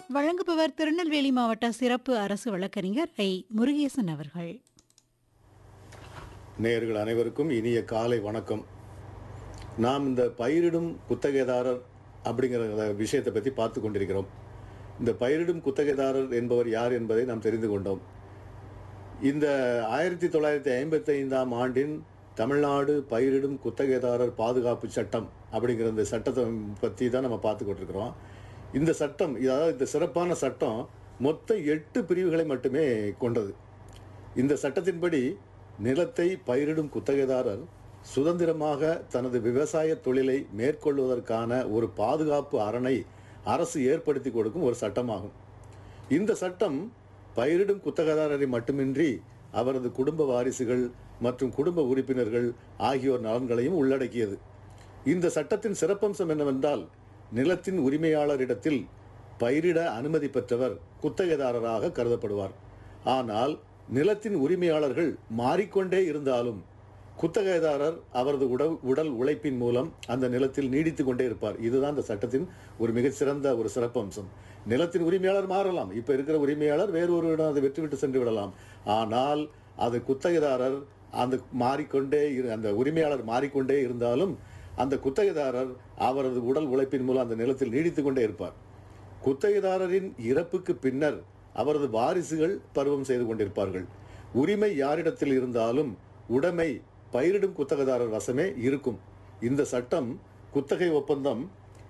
வழங்குபவர் திருநெல்வேலி மாவட்ட சிறப்பு அரசு வழக்கறிஞர் ஐ முருகேசன் அவர்கள் நேயர்கள் அனைவருக்கும் இனிய காலை வணக்கம் நாம் இந்த பயிரிடும் குத்தகைதாரர் அப்படிங்கிற விஷயத்தை பற்றி பார்த்து கொண்டிருக்கிறோம் இந்த பயிரிடும் குத்தகைதாரர் என்பவர் யார் என்பதை நாம் தெரிந்து கொண்டோம் இந்த ஆயிரத்தி தொள்ளாயிரத்தி ஐம்பத்தி ஐந்தாம் ஆண்டின் தமிழ்நாடு பயிரிடும் குத்தகைதாரர் பாதுகாப்பு சட்டம் அப்படிங்கிற இந்த சட்டத்தை பற்றி தான் நம்ம பார்த்து கொண்டிருக்கிறோம் இந்த சட்டம் அதாவது இந்த சிறப்பான சட்டம் மொத்தம் எட்டு பிரிவுகளை மட்டுமே கொண்டது இந்த சட்டத்தின்படி நிலத்தை பயிரிடும் குத்தகைதாரர் சுதந்திரமாக தனது விவசாய தொழிலை மேற்கொள்வதற்கான ஒரு பாதுகாப்பு அரணை அரசு ஏற்படுத்தி கொடுக்கும் ஒரு சட்டமாகும் இந்த சட்டம் பயிரிடும் குத்தகைதாரரை மட்டுமின்றி அவரது குடும்ப வாரிசுகள் மற்றும் குடும்ப உறுப்பினர்கள் ஆகியோர் நலன்களையும் உள்ளடக்கியது இந்த சட்டத்தின் சிறப்பம்சம் என்னவென்றால் நிலத்தின் உரிமையாளரிடத்தில் பயிரிட அனுமதி பெற்றவர் குத்தகைதாரராக கருதப்படுவார் ஆனால் நிலத்தின் உரிமையாளர்கள் மாறிக்கொண்டே இருந்தாலும் குத்தகைதாரர் அவரது உடல் உடல் உழைப்பின் மூலம் அந்த நிலத்தில் நீடித்து கொண்டே இருப்பார் இதுதான் இந்த சட்டத்தின் ஒரு மிகச்சிறந்த ஒரு சிறப்பம்சம் நிலத்தின் உரிமையாளர் மாறலாம் இப்ப இருக்கிற உரிமையாளர் வேறு ஒருவரிடம் அதை விட்டுவிட்டு சென்று விடலாம் ஆனால் அது குத்தகைதாரர் அந்த மாறிக்கொண்டே இரு- அந்த உரிமையாளர் மாறிக்கொண்டே இருந்தாலும் அந்த குத்தகைதாரர் அவரது உடல் உழைப்பின் மூலம் அந்த நிலத்தில் நீடித்து கொண்டே இருப்பார் குத்தகைதாரரின் இறப்புக்கு பின்னர் அவரது வாரிசுகள் பருவம் செய்து கொண்டிருப்பார்கள் உரிமை யாரிடத்தில் இருந்தாலும் உடைமை பயிரிடும் குத்தகைதாரர் வசமே இருக்கும் இந்த சட்டம் குத்தகை ஒப்பந்தம்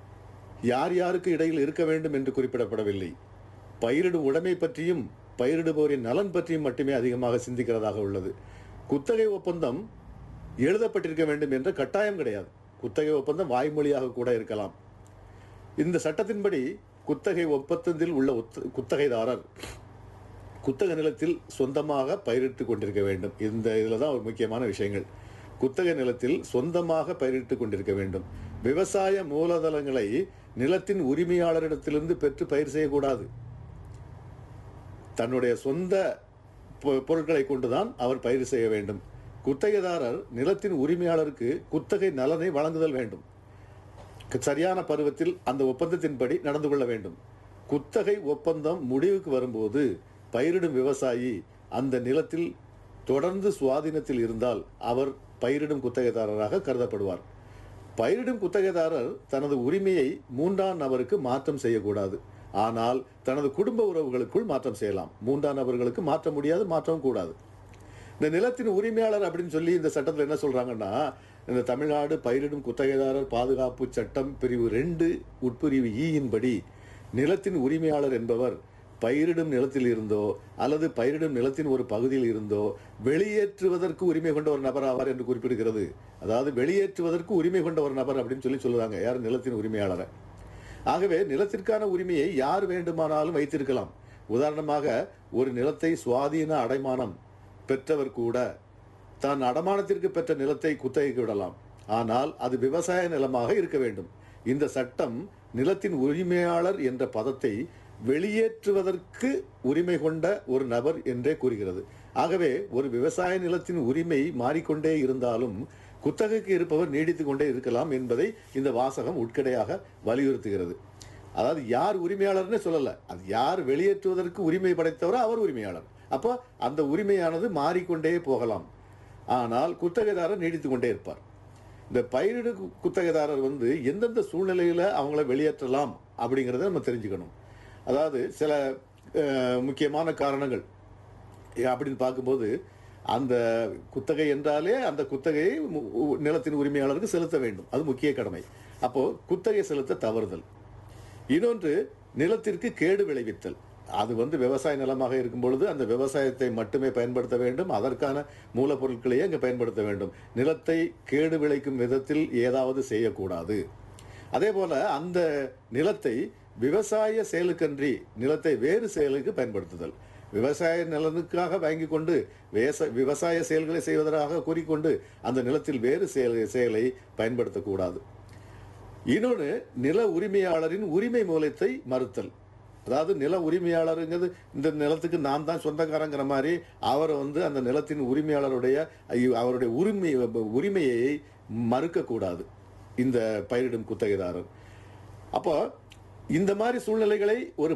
யார் யாருக்கு இடையில் இருக்க வேண்டும் என்று குறிப்பிடப்படவில்லை பயிரிடும் உடைமை பற்றியும் பயிரிடுபவரின் நலன் பற்றியும் மட்டுமே அதிகமாக சிந்திக்கிறதாக உள்ளது குத்தகை ஒப்பந்தம் எழுதப்பட்டிருக்க வேண்டும் என்ற கட்டாயம் கிடையாது குத்தகை ஒப்பந்தம் வாய்மொழியாக கூட இருக்கலாம் இந்த சட்டத்தின்படி குத்தகை ஒப்பந்தத்தில் உள்ள ஒத்த- குத்தகைதாரர் குத்தக நிலத்தில் சொந்தமாக பயிரிட்டுக் கொண்டிருக்க வேண்டும் இந்த இதில் தான் ஒரு முக்கியமான விஷயங்கள் குத்தக நிலத்தில் சொந்தமாக பயிரிட்டுக் கொண்டிருக்க வேண்டும் விவசாய மூலதனங்களை நிலத்தின் உரிமையாளரிடத்திலிருந்து பெற்று பயிர் செய்யக்கூடாது தன்னுடைய சொந்த பொ- பொருட்களை கொண்டுதான் அவர் பயிர் செய்ய வேண்டும் குத்தகைதாரர் நிலத்தின் உரிமையாளருக்கு குத்தகை நலனை வழங்குதல் வேண்டும் க- சரியான பருவத்தில் அந்த ஒப்பந்தத்தின்படி நடந்து கொள்ள வேண்டும் குத்தகை ஒப்பந்தம் முடிவுக்கு வரும்போது பயிரிடும் விவசாயி அந்த நிலத்தில் தொடர்ந்து சுவாதீனத்தில் இருந்தால் அவர் பயிரிடும் குத்தகைதாரராக கருதப்படுவார் பயிரிடும் குத்தகைதாரர் தனது உரிமையை மூன்றாம் நபருக்கு மாற்றம் செய்யக்கூடாது ஆனால் தனது குடும்ப உறவுகளுக்குள் மாற்றம் செய்யலாம் மூன்றாம் நபர்களுக்கு மாற்ற முடியாது மாற்றவும் கூடாது இந்த நிலத்தின் உரிமையாளர் அப்படின்னு சொல்லி இந்த சட்டத்தில் என்ன சொல்றாங்கன்னா இந்த தமிழ்நாடு பயிரிடும் குத்தகைதாரர் பாதுகாப்பு சட்டம் பிரிவு ரெண்டு உட்பிரிவு ஈயின் படி நிலத்தின் உரிமையாளர் என்பவர் பயிரிடும் நிலத்தில் இருந்தோ அல்லது பயிரிடும் நிலத்தின் ஒரு பகுதியில் இருந்தோ வெளியேற்றுவதற்கு உரிமை கொண்ட ஒரு நபர் ஆவார் என்று குறிப்பிடுகிறது அதாவது வெளியேற்றுவதற்கு உரிமை கொண்ட ஒரு நபர் அப்படின்னு சொல்லி சொல்லுறாங்க யார் நிலத்தின் உரிமையாளரை ஆகவே நிலத்திற்கான உரிமையை யார் வேண்டுமானாலும் வைத்திருக்கலாம் உதாரணமாக ஒரு நிலத்தை சுவாதீன அடைமானம் பெற்றவர் கூட தான் அடமானத்திற்கு பெற்ற நிலத்தை குத்தகைக்கு விடலாம் ஆனால் அது விவசாய நிலமாக இருக்க வேண்டும் இந்த சட்டம் நிலத்தின் உரிமையாளர் என்ற பதத்தை வெளியேற்றுவதற்கு உரிமை கொண்ட ஒரு நபர் என்றே கூறுகிறது ஆகவே ஒரு விவசாய நிலத்தின் உரிமை மாறிக்கொண்டே இருந்தாலும் குத்தகைக்கு இருப்பவர் நீடித்துக் கொண்டே இருக்கலாம் என்பதை இந்த வாசகம் உட்கடையாக வலியுறுத்துகிறது அதாவது யார் உரிமையாளர்னு சொல்லல அது யார் வெளியேற்றுவதற்கு உரிமை படைத்தவரோ அவர் உரிமையாளர் அப்போ அந்த உரிமையானது மாறிக்கொண்டே போகலாம் ஆனால் குத்தகைதாரர் நீடித்துக் கொண்டே இருப்பார் இந்த பயிரிடு கு- குத்தகைதாரர் வந்து எந்தெந்த சூழ்நிலையில அவங்கள வெளியேற்றலாம் அப்படிங்கிறத நம்ம தெரிஞ்சுக்கணும் அதாவது சில அஹ், முக்கியமான காரணங்கள் ஏ, அப்படின்னு பார்க்கும்போது அந்த குத்தகை என்றாலே அந்த குத்தகையை மு- உ- நிலத்தின் உரிமையாளருக்கு செலுத்த வேண்டும் அது முக்கிய கடமை அப்போ குத்தகை செலுத்த தவறுதல் இன்னொன்று நிலத்திற்கு கேடு விளைவித்தல் அது வந்து விவசாய நிலமாக இருக்கும் பொழுது அந்த விவசாயத்தை மட்டுமே பயன்படுத்த வேண்டும் அதற்கான மூலப்பொருட்களையே அங்கே பயன்படுத்த வேண்டும் நிலத்தை கேடு விளைக்கும் விதத்தில் ஏதாவது செய்யக்கூடாது அதே போல அந்த நிலத்தை விவசாய செயலுக்கன்றி நிலத்தை வேறு செயலுக்கு பயன்படுத்துதல் விவசாய நலனுக்காக வாங்கி கொண்டு வேச விவசாய செயல்களை செய்வதாக கூறிக்கொண்டு அந்த நிலத்தில் வேறு செயல் செயலை பயன்படுத்தக்கூடாது இன்னொன்று நில உரிமையாளரின் உரிமை மூலத்தை மறுத்தல் அதாவது நில உரிமையாளருங்கிறது இந்த நிலத்துக்கு நான் தான் சொந்தக்காரங்கிற மாதிரி அவரை வந்து அந்த நிலத்தின் உரிமையாளருடைய ஐயோ, அவருடைய உரிமை உரிமையை மறுக்கக்கூடாது இந்த பயிரிடும் குத்தகைதாரர் அப்போ இந்த மாதிரி சூழ்நிலைகளை ஒரு